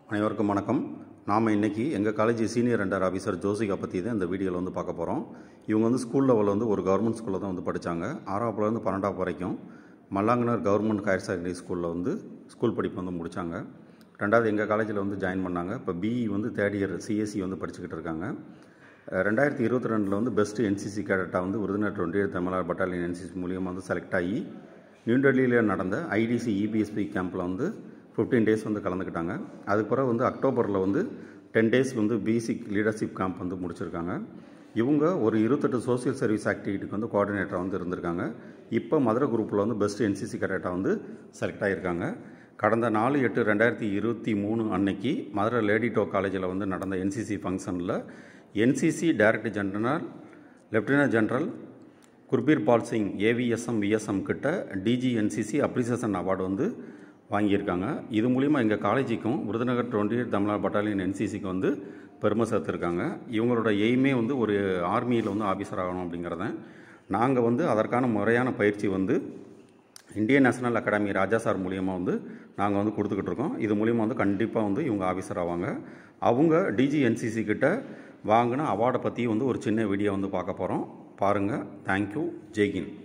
அனைவருக்கும் வணக்கம் நாம் இன்றைக்கி எங்கள் college senior under officer Josika பற்றி தான் இந்த வீடியோவில் வந்து பார்க்க போகிறோம் இவங்க வந்து ஸ்கூல் லெவலில் வந்து ஒரு கவர்மெண்ட் ஸ்கூலில் தான் வந்து படித்தாங்க ஆறாப்புலேருந்து பன்னெண்டாப்பு வரைக்கும் மல்லாங்கனர் கவர்மெண்ட் ஹையர் செகண்டரி ஸ்கூலில் வந்து ஸ்கூல் படிப்பு வந்து முடித்தாங்க ரெண்டாவது எங்கள் காலேஜில் வந்து ஜாயின் பண்ணாங்க இப்போ பிஇ வந்து தேர்ட் இயர் சிஎஸ்சி வந்து படிச்சுக்கிட்டு இருக்காங்க அஹ் ரெண்டாயிரத்தி இருபத்தி ரெண்டில் வந்து பெஸ்ட் என்சிசி கேடட்டாக வந்து Virudhunagar twenty eighth Tamil Nadu battalion NCC மூலியமாக வந்து செலக்ட் ஆகி நியூ டெல்லியில் நடந்த ஐடிசி இபிஎஸ்பி கேம்பில் வந்து ஃபிஃப்டீன் டேஸ் வந்து கலந்துக்கிட்டாங்க அதுக்கு பிறகு வந்து அக்டோபரில் வந்து டென் டேஸ் வந்து பேசிக் லீடர்ஷிப் கேம்ப் வந்து முடிச்சிருக்காங்க இவங்க ஒரு இருபத்தெட்டு சோஷியல் சர்வீஸ் ஆக்டிவிட்டிக்கு வந்து கோஆர்டினேட்டராக வந்து இருந்திருக்காங்க இப்போ மதுரை குரூப்பில் வந்து பெஸ்ட் என்சிசி கேடட்டாக வந்து செலக்ட் ஆகியிருக்காங்க கடந்த நாலு எட்டு ரெண்டாயிரத்தி இருபத்தி மூணு அன்னைக்கு மதுரை லேடி டோ காலேஜில் வந்து நடந்த என்சிசி ஃபங்க்ஷனில் NCC director general lieutenant general Gurbir Pal Singh AVSM VSM கிட்ட டிஜிஎன்சிசி அப்ரிசியேஷன் அவார்டு வந்து வாங்கியிருக்காங்க இது மூலிமா எங்கள் காலேஜுக்கும் Virudhunagar twenty eight Tamil Nadu battalion என்சிசிக்கு வந்து பெருமை சேர்த்துருக்காங்க இவங்களோட எய்மே வந்து ஒரு ஆர்மியில் வந்து ஆஃபீஸர் ஆகணும் அப்படிங்கிறத நாங்கள் வந்து அதற்கான முறையான பயிற்சி வந்து Indian national academy Raja sir மூலியமாக வந்து நாங்கள் வந்து கொடுத்துக்கிட்டு இருக்கோம் இது மூலியமாக வந்து கண்டிப்பாக வந்து இவங்க ஆஃபீஸர் ஆவாங்க அவங்க டிஜிஎன்சிசி கிட்ட வாங்கின அவார்டை பற்றி வந்து ஒரு சின்ன வீடியோ வந்து பார்க்க போகிறோம் பாருங்கள் தேங்க்யூ ஜெய்கின்